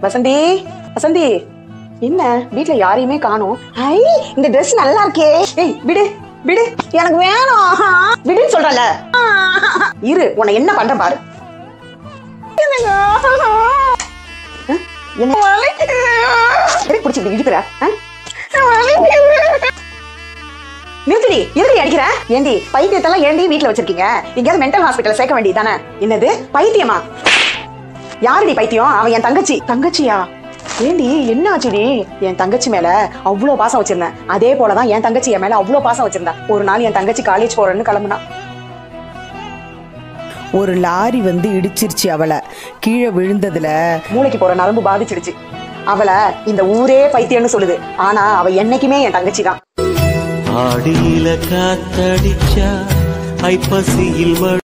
வசந்தி வசந்தி என்ன வீட்ல யாரையுமே காணோம் ஐ இந்த Dress நல்லா இருக்கே ஏய் விடு விடு எனக்கு வேணும் விடுன்னு சொல்றல இரு உன்னை என்ன பண்ற பாரு அஹ், என்ன எதுக்கு பிடிச்சி இப்படி இழுக்கிற அஹ்? நிறுத்துடி எதுக்கு அடிக்கிற ஏண்டி பைத்தியத்தெல்லாம் ஏண்டி வீட்ல வச்சிருக்கீங்க எங்கேயாவது மென்டல் ஹாஸ்பிட்டல் சேர்க்க வேண்டியது தானே என்னது பைத்தியமா யாருடி பைத்தியம் அவன் என் தங்கச்சி தங்கச்சியா ஏண்டி என்ன ஆச்சுடி என் தங்கச்சி மேல அவ்வளவு பாசம் வச்சிருந்தேன் அதே போலதான் என் தங்கச்சி என் மேல அவ்வளவு பாசம் வச்சிருந்தா ஒரு நாள் என் தங்கச்சி காலேஜ் போறேன்னு கிளம்புனா ஒரு லாரி வந்து இடிச்சிருச்சு அவளை கீழே விழுந்ததுல மூளைக்கு போற நரம்பு பாதிச்சிடுச்சு அவளை இந்த ஊரே பைத்தியம்னு சொல்லுது ஆனா அவ என்னைக்குமே என் தங்கச்சி தான் ஆடியில காத்தடிச்சா ஐப்பசியில் மழை